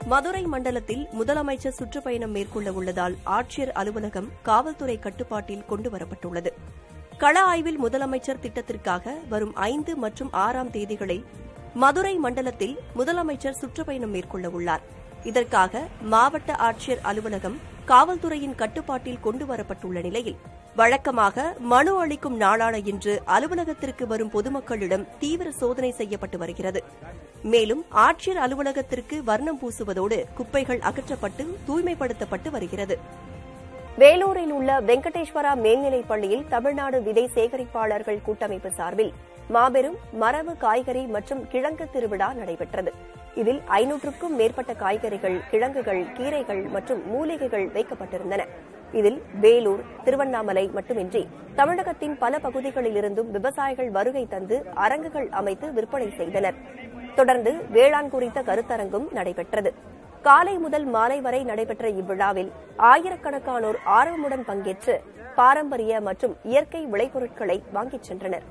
மதுரை மண்டலத்தில் முதலமைச்சர் சுற்றுப்பயணம் மேற்கொள்ள உள்ளதால் ஆட்சியர் அலுவலகம் காவல்துறை கட்டுப்பாட்டில் கொண்டுவரப்பட்டுள்ளது கள ஆய்வில் முதலமைச்சர் திட்டத்திற்காக வரும் ஐந்து மற்றும் ஆறாம் தேதிகளில் மதுரை மண்டலத்தில் முதலமைச்சர் சுற்றுப்பயணம் மேற்கொள்ள உள்ளார் இதற்காக மாவட்ட ஆட்சியர் அலுவலகம் காவல்துறையின் கட்டுப்பாட்டில் கொண்டுவரப்பட்டுள்ள நிலையில் வழக்கமாக மனு அளிக்கும் நாளான இன்று அலுவலகத்திற்கு வரும் பொதுமக்களிடம் தீவிர சோதனை செய்யப்பட்டு வருகிறது மேலும் ஆட்சியர் அலுவலகத்திற்கு வர்ணம் பூசுவதோடு குப்பைகள் அகற்றப்பட்டு தூய்மைப்படுத்தப்பட்டு வருகிறது வேலூரில் உள்ள வெங்கடேஸ்வரா மேல்நிலைப் பள்ளியில் தமிழ்நாடு விதை சேகரிப்பாளர்கள் கூட்டமைப்பு சார்பில் மாபெரும் மரபு காய்கறி மற்றும் கிழங்கு திருவிழா நடைபெற்றது இதில் ஐநூற்றுக்கும் மேற்பட்ட காய்கறிகள் கிழங்குகள் கீரைகள் மற்றும் மூலிகைகள் வைக்கப்பட்டிருந்தன இதில் வேலூர் திருவண்ணாமலை மட்டுமின்றி தமிழகத்தின் பல பகுதிகளிலிருந்தும் விவசாயிகள் வருகை தந்து அரங்குகள் அமைத்து விற்பனை செய்தனர் தொடர்ந்து வேளாண் குறித்த கருத்தரங்கும் நடைபெற்றது காலை முதல் மாலை வரை நடைபெற்ற இவ்விழாவில் ஆயிரக்கணக்கானோர் ஆர்வமுடன் பங்கேற்று பாரம்பரிய மற்றும் இயற்கை விளைபொருட்களை வாங்கிச் சென்றனர்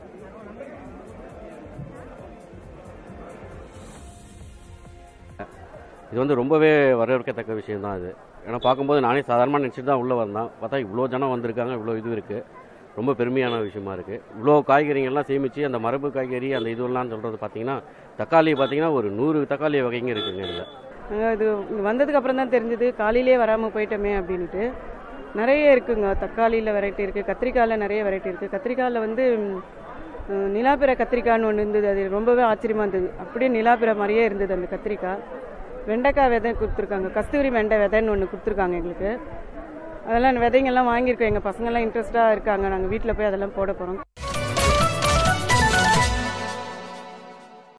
இது வந்து ரொம்பவே வரவேற்கத்தக்க விஷயம் தான் இது ஏன்னா பார்க்கும்போது நானே சாதாரணமாக நினச்சிட்டு தான் உள்ளே வந்தேன் பார்த்தா இவ்வளோ ஜனம் வந்திருக்காங்க இவ்வளோ இது இருக்குது ரொம்ப பெருமையான விஷயமா இருக்குது இவ்வளோ காய்கறிகள்லாம் சேமித்து அந்த மரபு காய்கறி அந்த இதுவெல்லாம் சொல்கிறது பார்த்தீங்கன்னா தக்காளி பார்த்தீங்கன்னா ஒரு நூறு தக்காளி வகைங்க இருக்குங்க இதில் நாங்கள் இது இங்க வந்ததுக்கு அப்புறம் தான் தெரிஞ்சது காலையிலே வராமல் போயிட்டோமே அப்படின்ட்டு நிறைய இருக்குங்க தக்காளியில் வெரைட்டி இருக்குது கத்திரிக்காயில் நிறைய வெரைட்டி இருக்குது கத்திரிக்காயில் வந்து ம், நிலாப்பிர கத்திரிக்காய்னு ஒன்று இருந்தது அது ரொம்பவே ஆச்சரியமாக இருந்தது அப்படியே நிலாப்பிர மாதிரியே இருந்தது அந்த கத்திரிக்காய் வெண்டைக்காய் விதை கொடுத்துருக்காங்க கஸ்தூரி வெண்டை விதைன்னு ஒன்று கொடுத்துருக்காங்க எங்களுக்கு அதெல்லாம் விதைங்கெல்லாம் வாங்கியிருக்கோம் எங்கள் பசங்கள்லாம் இன்ட்ரெஸ்ட்டாக இருக்காங்க நாங்கள் வீட்டில் போய் அதெல்லாம் போட போகிறோம்